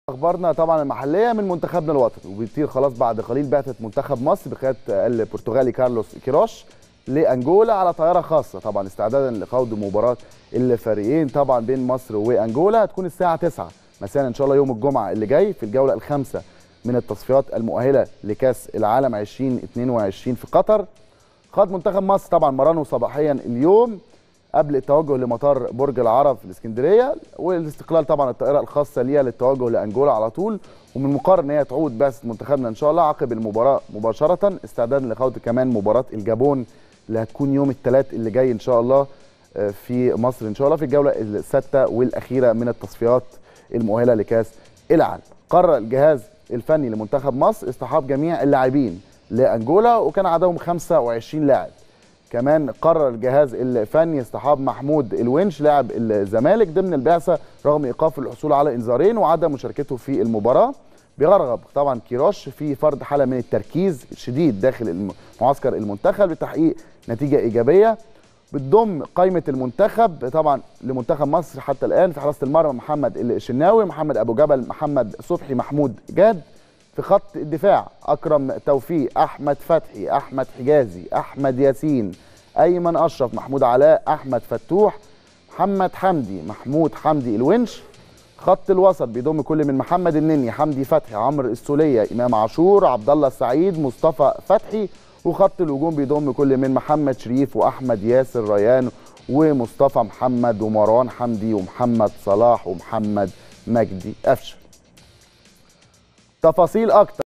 اخبارنا طبعا المحليه من منتخبنا الوطني وبيطير خلاص بعد قليل بعثه منتخب مصر بقياده البرتغالي كارلوس كيروش لانجولا على طياره خاصه طبعا استعدادا لخوض مباراه الفريقين طبعا بين مصر وانجولا هتكون الساعه 9 مساء ان شاء الله يوم الجمعه اللي جاي في الجوله الخامسه من التصفيات المؤهله لكاس العالم 2022 في قطر خاض منتخب مصر طبعا مرانه صباحيا اليوم قبل التوجه لمطار برج العرب في الاسكندريه والاستقلال طبعا الطائره الخاصه ليها للتوجه لانجولا على طول ومن المقرر ان هي تعود بعثه منتخبنا ان شاء الله عقب المباراه مباشره استعدادا لخوض كمان مباراه الجابون اللي هتكون يوم الثلاث اللي جاي ان شاء الله في مصر ان شاء الله في الجوله السادسه والاخيره من التصفيات المؤهله لكاس العالم. قرر الجهاز الفني لمنتخب مصر اصطحاب جميع اللاعبين لانجولا وكان عددهم 25 لاعب. كمان قرر الجهاز الفني اصطحاب محمود الونش لاعب الزمالك ضمن البعثه رغم ايقاف الحصول على انذارين وعدم مشاركته في المباراه بيرغب طبعا كيروش في فرض حاله من التركيز الشديد داخل معسكر المنتخب لتحقيق نتيجه ايجابيه بتضم قائمه المنتخب طبعا لمنتخب مصر حتى الان في حراسه المرمى محمد الشناوي محمد ابو جبل محمد صبحي محمود جاد في خط الدفاع اكرم توفيق احمد فتحي احمد حجازي احمد ياسين ايمن اشرف محمود علاء احمد فتوح محمد حمدي محمود حمدي الونش خط الوسط بيضم كل من محمد النني حمدي فتحي عمرو السوليه امام عاشور عبد الله السعيد مصطفى فتحي وخط الهجوم بيضم كل من محمد شريف واحمد ياسر ريان ومصطفى محمد ومروان حمدي ومحمد صلاح ومحمد مجدي قفشه تفاصيل اكتر